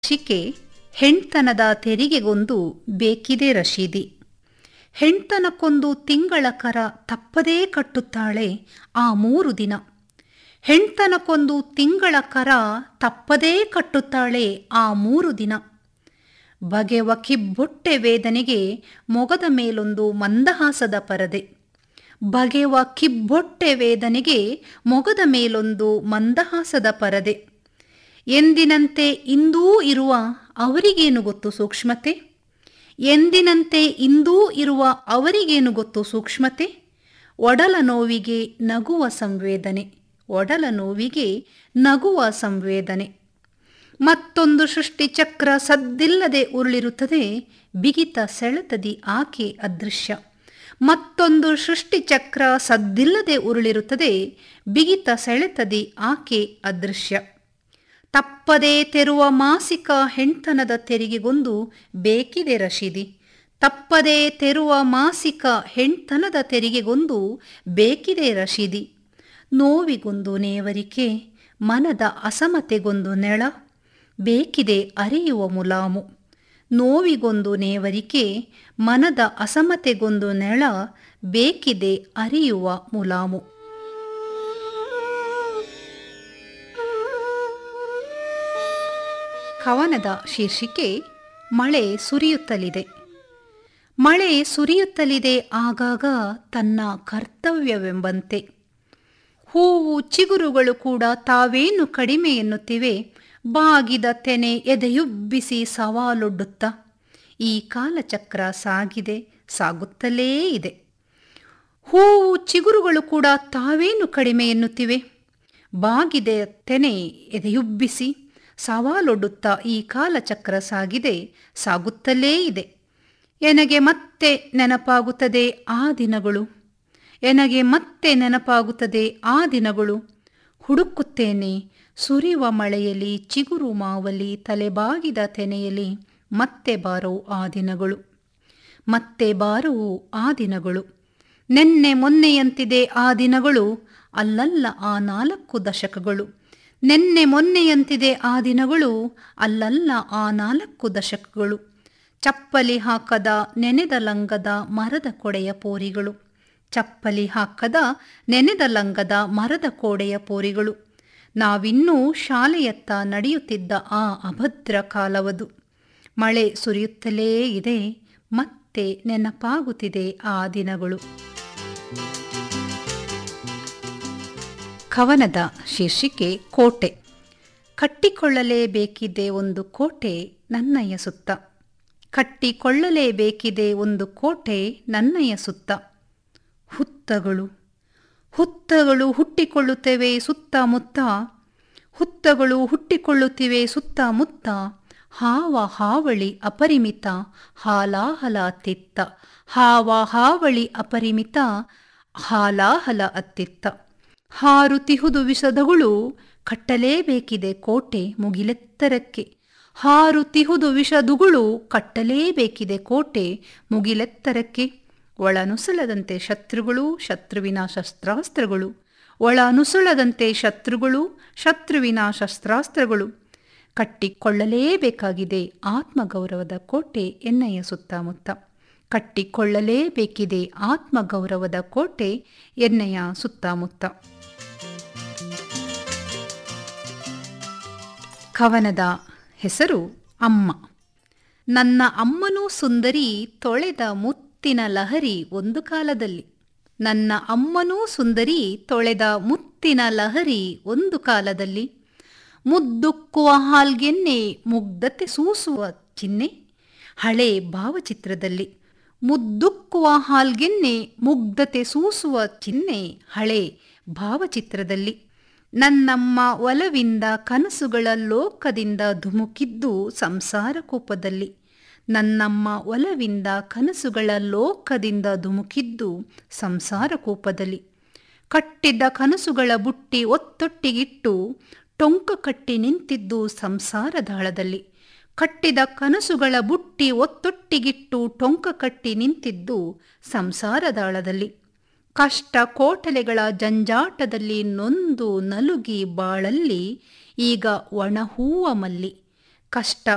ಶಿಕೆ ಹೆಣ್ತನದ ತೆರಿಗೆಗೊಂದು ಬೇಕಿದೆ ರಶೀದಿ ಹೆಣ್ತನಕ್ಕೊಂದು ತಿಂಗಳ ಕರ ತಪ್ಪದೇ ಕಟ್ಟುತ್ತಾಳೆ ಆ ಮೂರು ದಿನ ಹೆಣ್ತನಕ್ಕೊಂದು ತಿಂಗಳ ಕರ ತಪ್ಪದೇ ಕಟ್ಟುತ್ತಾಳೆ ಆ ಮೂರು ದಿನ ಬಗೆವ ಕಿಬ್ಬೊಟ್ಟೆ ವೇದನೆಗೆ ಮೊಗದ ಮೇಲೊಂದು ಮಂದಹಾಸದ ಪರದೆ ಬಗೆವ ಕಿಬ್ಬೊಟ್ಟೆ ವೇದನೆಗೆ ಮೊಗದ ಮೇಲೊಂದು ಮಂದಹಾಸದ ಪರದೆ ಎಂದಿನಂತೆ ಇಂದೂ ಇರುವ ಅವರಿಗೇನು ಗೊತ್ತು ಸೂಕ್ಷ್ಮತೆ ಎಂದಿನಂತೆ ಇಂದೂ ಇರುವ ಅವರಿಗೇನು ಗೊತ್ತು ಸೂಕ್ಷ್ಮತೆ ಒಡಲ ನೋವಿಗೆ ನಗುವ ಸಂವೇದನೆ ಒಡಲ ನೋವಿಗೆ ನಗುವ ಸಂವೇದನೆ ಮತ್ತೊಂದು ಸೃಷ್ಟಿ ಚಕ್ರ ಸದ್ದಿಲ್ಲದೆ ಉರುಳಿರುತ್ತದೆ ಬಿಗಿತ ಸೆಳೆತದಿ ಆಕೆ ಅದೃಶ್ಯ ಮತ್ತೊಂದು ಸೃಷ್ಟಿ ಚಕ್ರ ಸದ್ದಿಲ್ಲದೆ ಉರುಳಿರುತ್ತದೆ ಬಿಗಿತ ಸೆಳೆತದಿ ಆಕೆ ಅದೃಶ್ಯ ತಪ್ಪದೇ ತೆರುವ ಮಾಸಿಕ ಹೆಣ್ತನದ ತೆರಿಗೆಗೊಂದು ಬೇಕಿದೆ ರಶೀದಿ ತಪ್ಪದೇ ತೆರುವ ಮಾಸಿಕ ಹೆಣ್ತನದ ತೆರಿಗೆಗೊಂದು ಬೇಕಿದೆ ರಶೀದಿ ನೋವಿಗೊಂದು ನೇವರಿಕೆ ಮನದ ಅಸಮತೆಗೊಂದು ನೆಳ ಬೇಕಿದೆ ಅರಿಯುವ ಮುಲಾಮು ನೋವಿಗೊಂದು ನೇವರಿಕೆ ಮನದ ಅಸಮತೆಗೊಂದು ನೆಳ ಬೇಕಿದೆ ಅರಿಯುವ ಮುಲಾಮು ಕವನದ ಶೀರ್ಷಿಕೆ ಮಳೆ ಸುರಿಯುತ್ತಲಿದೆ ಮಳೆ ಸುರಿಯುತ್ತಲಿದೆ ಆಗಾಗ ತನ್ನ ಕರ್ತವ್ಯವೆಂಬಂತೆ ಹೂವು ಚಿಗುರುಗಳು ಕೂಡ ತಾವೇನು ಕಡಿಮೆ ಎನ್ನುತ್ತಿವೆ ಬಾಗಿದ ತೆನೆ ಎದೆಯುಬ್ಬಿಸಿ ಸವಾಲೊಡ್ಡುತ್ತಾ ಈ ಕಾಲಚಕ್ರ ಸಾಗಿದೆ ಸಾಗುತ್ತಲೇ ಇದೆ ಹೂವು ಚಿಗುರುಗಳು ಕೂಡ ತಾವೇನು ಕಡಿಮೆ ಎನ್ನುತ್ತಿವೆ ಬಾಗಿದೆ ತೆನೆ ಎದೆಯುಬ್ಬಿಸಿ ಸವಾಲೊಡ್ಡುತ್ತಾ ಈ ಕಾಲಚಕ್ರ ಸಾಗಿದೆ ಸಾಗುತ್ತಲೇ ಇದೆ ಎನಗೆ ಮತ್ತೆ ನೆನಪಾಗುತ್ತದೆ ಆ ದಿನಗಳು ಎನಗೆ ಮತ್ತೆ ನೆನಪಾಗುತ್ತದೆ ಆ ದಿನಗಳು ಹುಡುಕುತ್ತೇನೆ ಸುರಿಯುವ ಮಳೆಯಲ್ಲಿ ಚಿಗುರು ಮಾವಲಿ ತಲೆಬಾಗಿದ ತೆನೆಯಲಿ ಮತ್ತೆ ಬಾರೋ ಆ ದಿನಗಳು ಮತ್ತೆ ಬಾರವು ಆ ದಿನಗಳು ನೆನ್ನೆ ಮೊನ್ನೆಯಂತಿದೆ ಆ ದಿನಗಳು ಅಲ್ಲಲ್ಲ ಆ ನಾಲ್ಕು ದಶಕಗಳು ನೆನ್ನೆ ಮೊನ್ನೆಯಂತಿದೆ ಆ ದಿನಗಳು ಅಲ್ಲಲ್ಲ ಆ ನಾಲ್ಕು ದಶಕಗಳು ಚಪ್ಪಲಿ ಹಾಕದ ನೆನೆದ ಲಂಗದ ಮರದ ಕೊಡೆಯ ಪೋರಿಗಳು ಚಪ್ಪಲಿ ಹಾಕದ ನೆನೆದ ಲಂಗದ ಮರದ ಕೋಡೆಯ ಪೋರಿಗಳು ನಾವಿನ್ನೂ ಶಾಲೆಯತ್ತ ನಡೆಯುತ್ತಿದ್ದ ಆ ಅಭದ್ರ ಕಾಲವದು ಮಳೆ ಸುರಿಯುತ್ತಲೇ ಇದೆ ಮತ್ತೆ ನೆನಪಾಗುತ್ತಿದೆ ಆ ದಿನಗಳು ಕವನದ ಶೀರ್ಷಿಕೆ ಕೋಟೆ ಕಟ್ಟಿಕೊಳ್ಳಲೇಬೇಕಿದೆ ಒಂದು ಕೋಟೆ ನನ್ನಯ ಸುತ್ತ ಕಟ್ಟಿಕೊಳ್ಳಲೇಬೇಕಿದೆ ಒಂದು ಕೋಟೆ ನನ್ನಯ ಸುತ್ತ ಹುತ್ತಗಳು ಹುತ್ತಗಳು ಹುಟ್ಟಿಕೊಳ್ಳುತ್ತವೆ ಸುತ್ತಮುತ್ತ ಹುತ್ತಗಳು ಹುಟ್ಟಿಕೊಳ್ಳುತ್ತಿವೆ ಸುತ್ತಮುತ್ತ ಹಾವ ಹಾವಳಿ ಅಪರಿಮಿತ ಹಾಲಾಹಲ ಅತ್ತಿತ್ತ ಹಾವ ಹಾವಳಿ ಅಪರಿಮಿತ ಹಾಲಾಹಲ ಅತ್ತಿತ್ತ ಹಾರುತಿಹುದು ವಿಷದಗಳು ಕಟ್ಟಲೇಬೇಕಿದೆ ಕೋಟೆ ಮುಗಿಲೆತ್ತರಕ್ಕೆ ಹಾರುತಿಹುದು ವಿಷದುಗಳು ಕಟ್ಟಲೇಬೇಕಿದೆ ಕೋಟೆ ಮುಗಿಲೆತ್ತರಕ್ಕೆ ಒಳನುಸುಳದಂತೆ ಶತ್ರುಗಳು ಶತ್ರುವಿನ ಶಸ್ತ್ರಾಸ್ತ್ರಗಳು ಒಳನುಸುಳದಂತೆ ಶತ್ರುಗಳು ಶತ್ರುವಿನ ಶಸ್ತ್ರಾಸ್ತ್ರಗಳು ಕಟ್ಟಿಕೊಳ್ಳಲೇಬೇಕಾಗಿದೆ ಆತ್ಮಗೌರವದ ಕೋಟೆ ಎನ್ನಯ ಸುತ್ತಮುತ್ತ ಕಟ್ಟಿಕೊಳ್ಳಲೇಬೇಕಿದೆ ಆತ್ಮಗೌರವದ ಕೋಟೆ ಎನ್ನಯ ಸುತ್ತಮುತ್ತ ಕವನದ ಹೆಸರು ಅಮ್ಮ ನನ್ನ ಅಮ್ಮನೂ ಸುಂದರಿ ತೊಳೆದ ಮುತ್ತಿನ ಲಹರಿ ಒಂದು ಕಾಲದಲ್ಲಿ ನನ್ನ ಅಮ್ಮನೂ ಸುಂದರಿ ತೊಳೆದ ಮುತ್ತಿನ ಲಹರಿ ಒಂದು ಕಾಲದಲ್ಲಿ ಮುದ್ದುಕ್ಕುವ ಹಾಲ್ಗೆನ್ನೆ ಮುಗ್ಧತೆ ಸೂಸುವ ಚಿಹ್ನೆ ಹಳೆ ಭಾವಚಿತ್ರದಲ್ಲಿ ಮುದ್ದುಕ್ಕುವ ಹಾಲ್ಗೆನ್ನೆ ಮುಗ್ಧತೆ ಸೂಸುವ ಚಿಹ್ನೆ ಹಳೆ ಭಾವಚಿತ್ರದಲ್ಲಿ ನನ್ನಮ್ಮ ಒಲವಿಂದ ಕನಸುಗಳ ಲೋಕದಿಂದ ಧುಮುಕಿದ್ದು ಸಂಸಾರ ಕೂಪದಲ್ಲಿ ನನ್ನಮ್ಮ ಒಲವಿಂದ ಕನಸುಗಳ ಲೋಕದಿಂದ ಧುಮುಕಿದ್ದು ಸಂಸಾರ ಕೂಪದಲ್ಲಿ ಕಟ್ಟಿದ್ದ ಕನಸುಗಳ ಬುಟ್ಟಿ ಒತ್ತೊಟ್ಟಿಗಿಟ್ಟು ಟೊಂಕ ಕಟ್ಟಿ ನಿಂತಿದ್ದು ಸಂಸಾರ ದಾಳದಲ್ಲಿ ಕಟ್ಟಿದ ಕನಸುಗಳ ಬುಟ್ಟಿ ಒತ್ತೊಟ್ಟಿಗಿಟ್ಟು ಟೊಂಕ ಕಟ್ಟಿ ನಿಂತಿದ್ದು ಸಂಸಾರ ದಾಳದಲ್ಲಿ ಕಷ್ಟ ಕೋಟಲೆಗಳ ಜಂಜಾಟದಲ್ಲಿ ನೊಂದು ನಲುಗಿ ಬಾಳಲ್ಲಿ ಈಗ ಒಣಹೂವ ಮಲ್ಲಿ ಕಷ್ಟ